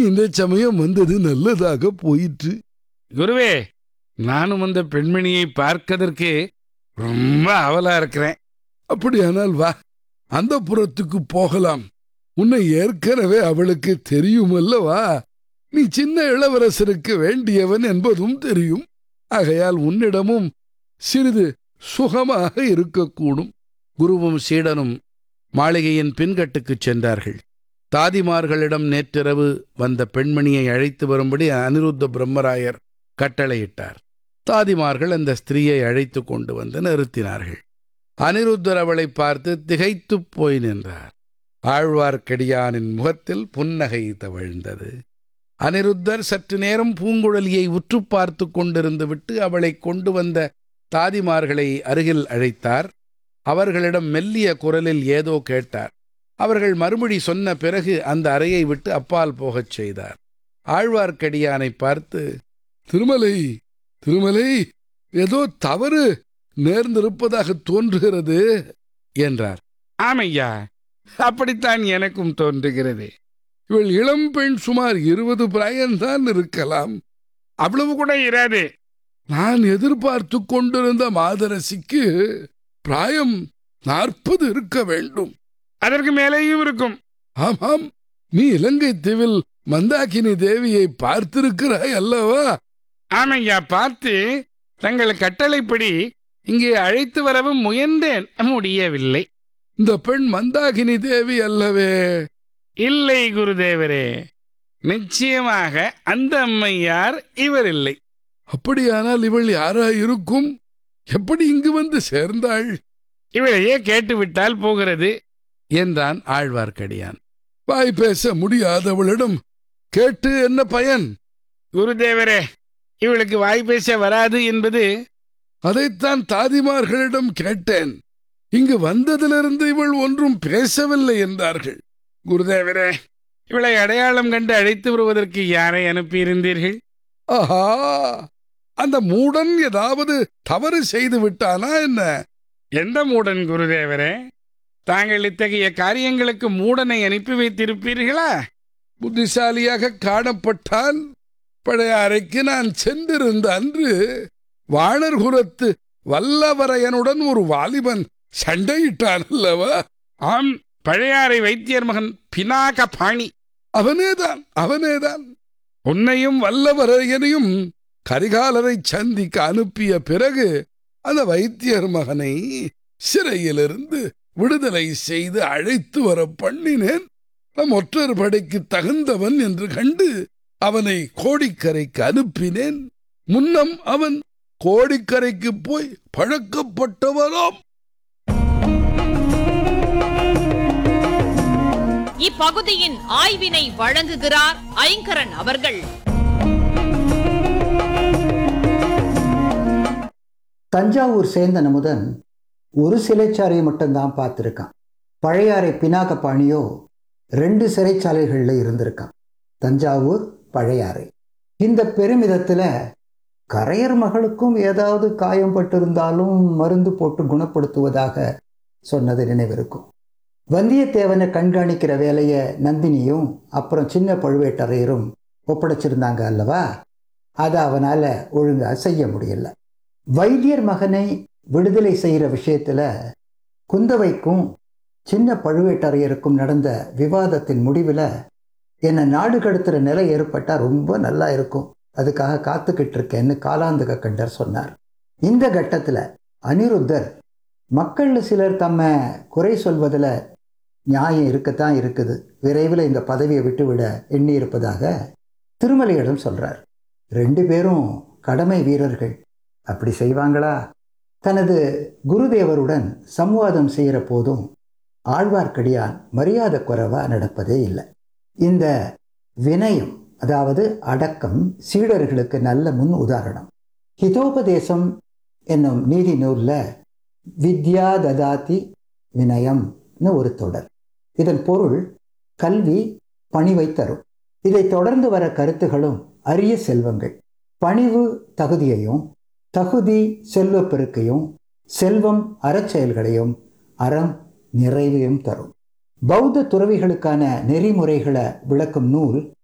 இந்த சமயம் வந்தது நல்லதாக போயிற்று குருவே நானும் அந்த பெண்மணியை பார்க்கதற்கு ரொம்ப அவலா இருக்கிறேன் அப்படியானால் வா அந்த புறத்துக்கு போகலாம் உன்னை ஏற்கனவே அவளுக்கு தெரியுமல்லவா நீ சின்ன இளவரசருக்கு வேண்டியவன் என்பதும் தெரியும் ஆகையால் உன்னிடமும் சிறிது சுகமாக இருக்கக்கூடும் குருவும் சீடனும் மாளிகையின் பின்கட்டுக்குச் சென்றார்கள் தாதிமார்களிடம் நேற்றிரவு வந்த பெண்மணியை அழைத்து வரும்படி அனிருத்த பிரம்மராயர் கட்டளையிட்டார் தாதிமார்கள் அந்த ஸ்திரீயை அழைத்து கொண்டு வந்து நிறுத்தினார்கள் அனிருத்தர் அவளை பார்த்து திகைத்துப் போய் நின்றார் ஆழ்வார்க்கடியானின் முகத்தில் புன்னகை தவழ்ந்தது அனிருத்தர் சற்று நேரம் பூங்குழலியை உற்று பார்த்து கொண்டிருந்து விட்டு அவளை கொண்டு வந்த தாதிமார்களை அருகில் அழைத்தார் அவர்களிடம் மெல்லிய குரலில் ஏதோ கேட்டார் அவர்கள் மறுமொழி சொன்ன பிறகு அந்த அறையை விட்டு அப்பால் போகச் செய்தார் ஆழ்வார்க்கடியானை பார்த்து திருமலை திருமலை ஏதோ தவறு நேர்ந்திருப்பதாக தோன்றுகிறது என்றார் ஆமையா அப்படித்தான் எனக்கும் தோன்றுகிறது இவள் இளம் பெண் சுமார் இருபது பிராயம்தான் இருக்கலாம் அவ்வளவு கூட இராது நான் எதிர்பார்த்து கொண்டிருந்த மாதரசிக்கு பிராயம் நாற்பது இருக்க வேண்டும் அதற்கு மேலேயும் இருக்கும் ஆமாம் நீ இலங்கை தீவில் மந்தாகினி தேவியை பார்த்திருக்கிறாய் அல்லவா ஆமையா பார்த்து தங்கள் கட்டளைப்படி இங்கே அழைத்து வரவும் முயன்றேன் முடியவில்லை இந்த பெண் மந்தாகினி தேவி அல்லவே இல்லை குருதேவரே நிச்சயமாக அந்த அம்மையார் இவர் இல்லை அப்படியானால் இவள் யாரா இருக்கும் எப்படி இங்கு வந்து சேர்ந்தாள் இவளையே கேட்டுவிட்டால் போகிறது என்றான் ஆழ்வார்க்கடியான் வாய் பேச முடியாதவளிடம் கேட்டு என்ன பயன் குருதேவரே இவளுக்கு வாய் பேச வராது என்பது அதைத்தான் தாதிமார்களிடம் கேட்டேன் இங்கு வந்ததிலிருந்து இவள் ஒன்றும் பேசவில்லை என்றார்கள் குருதேவரே இவளை அடையாளம் கண்டு அழைத்து வருவதற்கு யாரை அனுப்பியிருந்தீர்கள் ஆஹா அந்த மூடன் ஏதாவது தவறு செய்து விட்டானா என்ன எந்த மூடன் குருதேவரே தாங்கள் இத்தகைய காரியங்களுக்கு மூடனை அனுப்பி வைத்திருப்பீர்களா புத்திசாலியாக காணப்பட்டால் பழைய அறைக்கு நான் சென்றிருந்த அன்று வாணர்குலத்து வல்லவரையனுடன் ஒரு வாலிபன் சண்டையிட்டான் அல்லவா ஆம் பழையாறை வைத்தியர் மகன் பினாக பாணி அவனேதான் அவனேதான் உன்னையும் வல்லவரையனையும் கரிகாலரை சந்திக்க அனுப்பிய பிறகு அந்த வைத்தியர் மகனை சிறையிலிருந்து விடுதலை செய்து அழைத்து வர பண்ணினேன் நம் ஒற்றர் படைக்கு தகுந்தவன் என்று கண்டு அவனை கோடிக்கரைக்கு அனுப்பினேன் முன்னம் அவன் கோடிக்கரைக்கு போய் பழக்கப்பட்டவனாம் இப்பகுதியின் ஆய்வினை வழங்குகிறார் ஐங்கரன் அவர்கள் தஞ்சாவூர் சேர்ந்த நமுதன் ஒரு சிறைச்சாலையை மட்டும்தான் பார்த்துருக்கான் பழையாறை பினாகபாணியோ ரெண்டு சிறைச்சாலைகளில் இருந்திருக்கான் தஞ்சாவூர் பழையாறை இந்த பெருமிதத்தில் கரையர் மகளுக்கும் ஏதாவது காயம் பட்டிருந்தாலும் மருந்து போட்டு குணப்படுத்துவதாக சொன்னது நினைவிருக்கும் வந்தியத்தேவனை கண்காணிக்கிற வேலையை நந்தினியும் அப்புறம் சின்ன பழுவேட்டரையரும் ஒப்படைச்சிருந்தாங்க அல்லவா அதை அவனால் ஒழுங்காக செய்ய முடியல வைத்தியர் மகனை விடுதலை செய்கிற விஷயத்தில் குந்தவைக்கும் சின்ன பழுவேட்டரையருக்கும் நடந்த விவாதத்தின் முடிவில் என்னை நாடு கடத்துகிற நிலை ஏற்பட்டால் ரொம்ப நல்லா இருக்கும் அதுக்காக காத்துக்கிட்டு இருக்கேன்னு காலாந்தக கண்டர் சொன்னார் இந்த கட்டத்தில் அனிருத்தர் மக்களில் சிலர் தம்ம குறை சொல்வதில் நியாயம் இருக்கத்தான் இருக்குது விரைவில் இந்த பதவியை விட்டுவிட எண்ணி இருப்பதாக திருமலையிடம் சொல்கிறார் ரெண்டு பேரும் கடமை வீரர்கள் அப்படி செய்வாங்களா தனது குருதேவருடன் சம்வாதம் செய்கிற போதும் ஆழ்வார்க்கடியான் மரியாதை குறைவா நடப்பதே இல்லை இந்த வினயம் அதாவது அடக்கம் சீடர்களுக்கு நல்ல முன் உதாரணம் ஹிதோபதேசம் என்னும் நீதி நூலில் வித்யா ததாதி வினயம்னு ஒரு தொடர் இதன் பொருள் கல்வி பணிவை தரும் இதை தொடர்ந்து வர கருத்துகளும் அரிய செல்வங்கள் பணிவு தகுதியையும் தகுதி செல்வப்பெருக்கையும் செல்வம் அறச்செயல்களையும் அறம் நிறைவையும் தரும் பௌத்த துறவிகளுக்கான நெறிமுறைகளை விளக்கும் நூல்